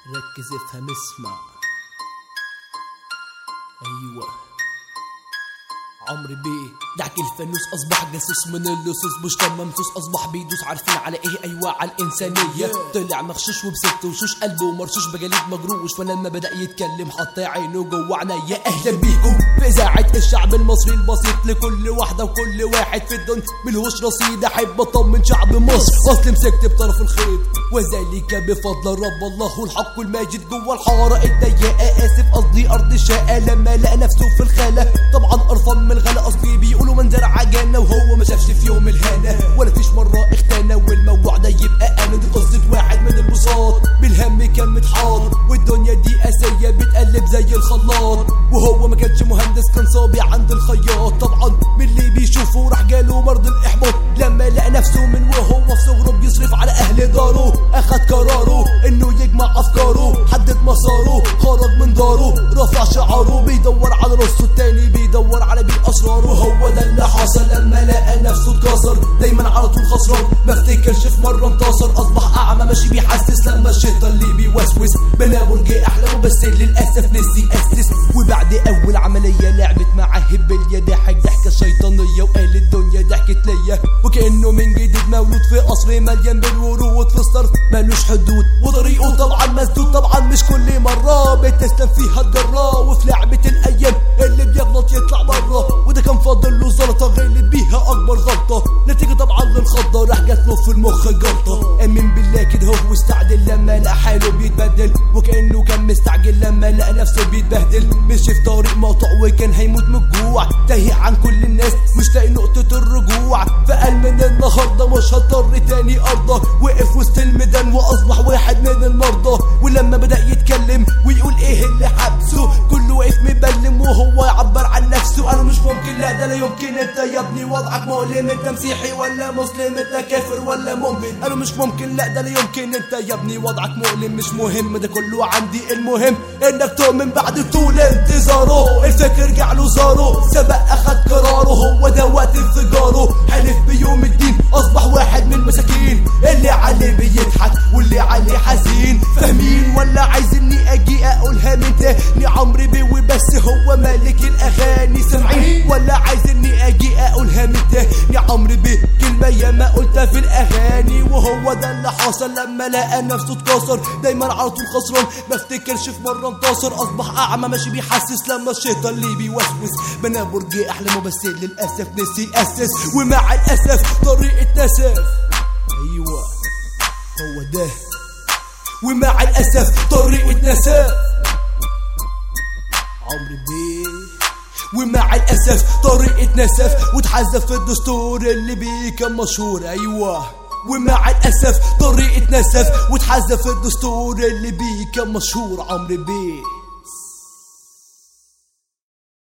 ركز افهم اسمع ايوه عمرو بيه دعك الفانوس اصبح جاسوس من اللصوص مش ممسوس اصبح بيدوس عارفين على ايه ايوه على الانسانيه طلع مغشوش وبست وشوش قلبه مرشوش بجليد مجروش ولما بدا يتكلم حط عينه جوه عينيا اهلا بيكم في اذاعه الشعب المصري البسيط لكل واحده وكل واحد في الدنيا ملهوش رصيد احب اطمن شعب مصر اصل مسكت بطرف الخيط وذلك بفضل رب الله الحق الماجد جوه الحاره الضيقه اسف قصدي ارض الشقه لما لقى نفسه في الخاله طبعا قرفان من الغلا اصلي بيقولوا منظر عجانا وهو ما شافش في يوم الهنا ولا فيش مره اختانا والموضوع ده يبقى انا دي قصه واحد من البساط بالهم كان متحاط والدنيا دي اسيه بتقلب زي الخلاط وهو ما كانش مهندس كان صابع عند الخياط طبعا من اللي بيشوفه راح جاله مرض الاحباط لما لقى نفسه من وهو في صغره بيصرف على اهل داره اخد قراره انه يجمع افكاره حدد مساره خرج من داره رفع شعاره بيدور على نصه التاني بيدور على بيه اسراره وهو ده اللي حصل لما لقى نفسه اتكسر دايما على طول خسران ما افتكرش في مره انتصر اصبح اعمى ماشي بيحسس لما الشيطان اللي بيوسوس بلا برج احلامه بس للاسف نسي ياسس وبعد اول عمليه لعبت معاه هبليه ضحك ضحكه شيطانيه وقال الدنيا ضحكت ليا وكانه من جديد مولود في قصر مليان بالورود في ستار ملوش حدود وطريقه طبعا مسدود طبعا مش كل مره بتسلم فيها الجرة وفي لعبه الايام اللي بيغلط يطلع بره وده كان فاضل له زلطه غلط بيها اكبر غلطه نتيجه طبعا للخضه راح جات له في المخ جلطه امين بالله كده هو استعدل لما لقى حاله بيتبدل وكانه كان مستعجل لما لقى نفسه بيتبهدل مشي في طريق مقطوع وكان هيموت من الجوع تايه عن كل الناس مش لاقي نقطه الرجوع فقال من النهارده مش هضطر تاني ارضى وقف وسط الميدان واصبح واحد من المرضى ولما بدا يتكلم ويقول ايه اللي حبسه كله وقف مبلم وهو يعبر عن نفسه انا مش ممكن لا ده لا يمكن انت يا ابني وضعك مؤلم انت مسيحي ولا مسلم انت كافر ولا مؤمن انا مش ممكن لا ده لا يمكن انت يا ابني وضعك مؤلم مش مهم ده كله عندي المهم انك تؤمن بعد طول انتظاره الفكر رجع له زاره سبق اخد قراره هو ده وقت انفجاره حلف بيوم الدين اصبح واحد من المساكين اللي عليه بيضحك واللي عليه حزين فاهمين ولا عايزني اجي اقولها من تاني عمرو بيه وبس هو ملك الاغاني سامعين ولا عايزني اجي اقولها من تاني عمرو بيه كلمه ياما قلتها في الاغاني وهو ده اللي حصل لما لقى نفسه اتكسر دايما على طول خسران ما افتكرش في مره انتصر اصبح اعمى ماشي بيحسس لما الشيطان اللي بيوسوس بنى برج احلامه بس للاسف نسي ياسس ومع الاسف طريق اتنسف ايوه هو ده ومع الاسف طريق اتنسف عمرو بيه ومع الاسف طريق اتنسف واتحذف في الدستور اللي بيه كان مشهور ايوه ومع الاسف طريق اتنسف واتحذف في الدستور اللي بيه كان مشهور عمرو بيه